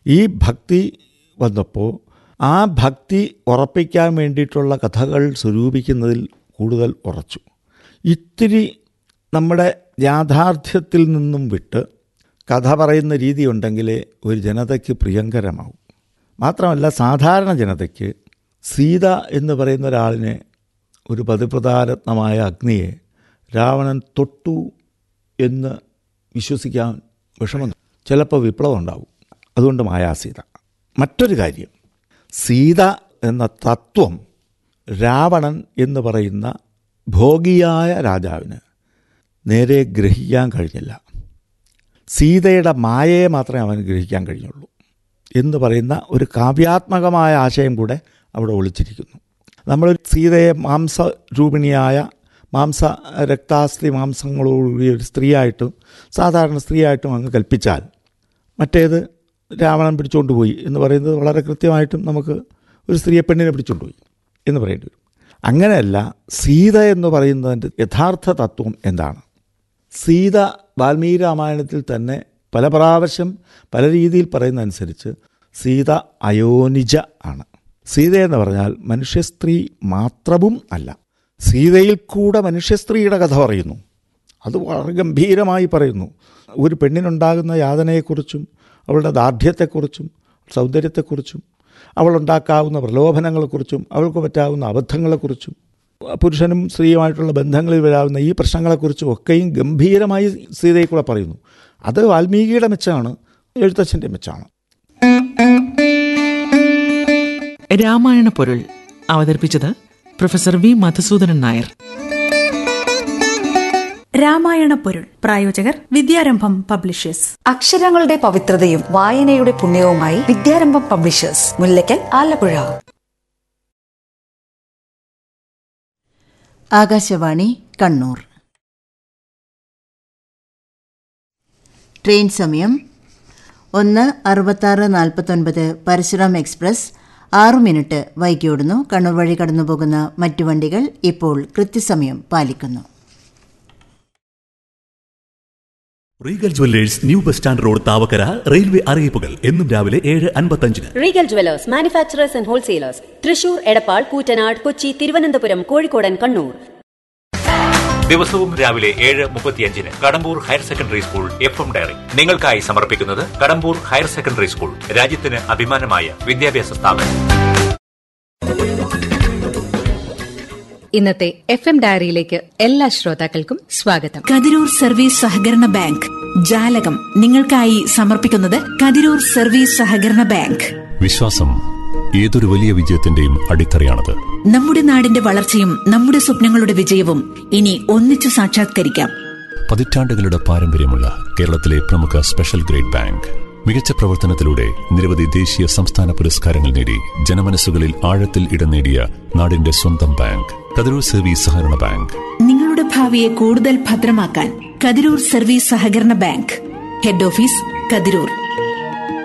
ഈ ഭക്തി വന്നപ്പോൾ ആ ഭക്തി ഉറപ്പിക്കാൻ വേണ്ടിയിട്ടുള്ള കഥകൾ സ്വരൂപിക്കുന്നതിൽ കൂടുതൽ ഉറച്ചു ഇത്തിരി നമ്മുടെ യാഥാർത്ഥ്യത്തിൽ നിന്നും വിട്ട് കഥ പറയുന്ന രീതി ഉണ്ടെങ്കിലേ ഒരു ജനതയ്ക്ക് പ്രിയങ്കരമാവും മാത്രമല്ല സാധാരണ ജനതയ്ക്ക് സീത എന്ന് പറയുന്ന ഒരാളിനെ ഒരു പതിപ്രധാരത്നമായ അഗ്നിയെ രാവണൻ തൊട്ടു എന്ന് വിശ്വസിക്കാൻ വിഷമം ചിലപ്പോൾ വിപ്ലവം ഉണ്ടാവും അതുകൊണ്ട് മായാസീത മറ്റൊരു കാര്യം സീത എന്ന തത്വം രാവണൻ എന്ന് പറയുന്ന ഭോഗിയായ രാജാവിന് നേരെ ഗ്രഹിക്കാൻ കഴിഞ്ഞില്ല സീതയുടെ മായയെ മാത്രമേ അവന് ഗ്രഹിക്കാൻ കഴിഞ്ഞുള്ളൂ എന്ന് പറയുന്ന ഒരു കാവ്യാത്മകമായ ആശയം കൂടെ അവിടെ ഒളിച്ചിരിക്കുന്നു നമ്മൾ സീതയെ മാംസരൂപിണിയായ മാംസ രക്താസ്ഥി മാംസങ്ങളോടുകൂടിയ ഒരു സ്ത്രീയായിട്ടും സാധാരണ സ്ത്രീയായിട്ടും അങ്ങ് കൽപ്പിച്ചാൽ മറ്റേത് രാവണൻ പിടിച്ചുകൊണ്ട് പോയി എന്ന് പറയുന്നത് വളരെ കൃത്യമായിട്ടും നമുക്ക് ഒരു സ്ത്രീയെ പെണ്ണിനെ പിടിച്ചുകൊണ്ട് പോയി എന്ന് പറയേണ്ടി വരും അങ്ങനെയല്ല സീത എന്ന് പറയുന്നതിൻ്റെ യഥാർത്ഥ തത്വം എന്താണ് സീത വാൽമീകി രാമായണത്തിൽ തന്നെ പല പ്രാവശ്യം പല രീതിയിൽ പറയുന്നതനുസരിച്ച് സീത അയോനിജ ആണ് സീത എന്ന് പറഞ്ഞാൽ മനുഷ്യസ്ത്രീ മാത്രവും അല്ല സീതയിൽ കൂടെ മനുഷ്യസ്ത്രീയുടെ കഥ പറയുന്നു അത് വളരെ ഗംഭീരമായി പറയുന്നു ഒരു പെണ്ണിനുണ്ടാകുന്ന യാതനയെക്കുറിച്ചും അവളുടെ ദാർഢ്യത്തെക്കുറിച്ചും സൗന്ദര്യത്തെക്കുറിച്ചും അവളുണ്ടാക്കാവുന്ന പ്രലോഭനങ്ങളെക്കുറിച്ചും അവൾക്ക് പറ്റാവുന്ന അബദ്ധങ്ങളെക്കുറിച്ചും പുരുഷനും സ്ത്രീയുമായിട്ടുള്ള ബന്ധങ്ങളിൽ വരാവുന്ന ഈ പ്രശ്നങ്ങളെക്കുറിച്ചും ഒക്കെയും ഗംഭീരമായി സീതയെ കൂടെ പറയുന്നു അത് വാൽമീകിയുടെ മെച്ചാണ് എഴുത്തച്ഛൻ്റെ മെച്ചാണ് രാമായണ പൊരുൾ അവതരിപ്പിച്ചത് പ്രൊഫസർ വി മധുസൂദനൻ നായർ രാമായണ പൊരുൾ പ്രായോജകർ വിദ്യാരംഭം പബ്ലിഷേഴ്സ് അക്ഷരങ്ങളുടെ പവിത്രതയും വായനയുടെ പുണ്യവുമായി വിദ്യാരംഭം പബ്ലിഷേഴ്സ് മുല്ലയ്ക്കൽ ആലപ്പുഴ ആകാശവാണി കണ്ണൂർ ട്രെയിൻ സമയം ഒന്ന് അറുപത്താറ് നാൽപ്പത്തൊൻപത് പരശുറാം എക്സ്പ്രസ് ആറു മിനിറ്റ് വൈകിയോടുന്നു കണ്ണൂർ വഴി കടന്നുപോകുന്ന മറ്റു വണ്ടികൾ ഇപ്പോൾ കൃത്യസമയം പാലിക്കുന്നു Regal jewellers new bus stand road Thavakkara railway അറിയിപ്പുകൾ എന്നും രാവിലെ ഏഴ് അൻപത്തഞ്ചിന് Regal jewellers manufacturers and wholesalers Thrissur Edappal Koottanad Kochi Thiruvananthapuram കോഴിക്കോടൻ കണ്ണൂർ ദിവസവും രാവിലെ ഏഴ് മുപ്പത്തിയഞ്ചിന് Kadambur higher secondary school F M diary നിങ്ങൾക്കായി സമർപ്പിക്കുന്നത് കടമ്പൂർ ഹയർ സെക്കൻഡറി സ്കൂൾ രാജ്യത്തിന് അഭിമാനമായ വിദ്യാഭ്യാസ സ്ഥാപനം ഇന്നത്തെ എഫ് എം ഡയറിയിലേക്ക് എല്ലാ ശ്രോതാക്കൾക്കും സ്വാഗതം കതിരൂർ സർവീസ് സഹകരണ ബാങ്ക് ജാലകം നിങ്ങൾക്കായി സമർപ്പിക്കുന്നത് കതിരൂർ സർവീസ് സഹകരണ ബാങ്ക് വിശ്വാസം ഏതൊരു വലിയ വിജയത്തിന്റെയും അടിത്തറയാണത് നമ്മുടെ നാടിന്റെ വളർച്ചയും നമ്മുടെ സ്വപ്നങ്ങളുടെ വിജയവും ഇനി ഒന്നിച്ചു സാക്ഷാത്കരിക്കാം പതിറ്റാണ്ടുകളുടെ പാരമ്പര്യമുള്ള കേരളത്തിലെ പ്രമുഖ സ്പെഷ്യൽ ഗ്രേഡ് ബാങ്ക് മികച്ച പ്രവർത്തനത്തിലൂടെ നിരവധി ദേശീയ സംസ്ഥാന പുരസ്കാരങ്ങൾ നേടി ജനമനസ്സുകളിൽ ആഴത്തിൽ ഇടം നേടിയ നാടിന്റെ സ്വന്തം ബാങ്ക് കതിരൂർ സർവീസ് സഹകരണ ബാങ്ക് നിങ്ങളുടെ ഭാവിയെ കൂടുതൽ ഭദ്രമാക്കാൻ കതിരൂർ സർവീസ് സഹകരണ ബാങ്ക് ഹെഡ് ഓഫീസ് കതിരൂർ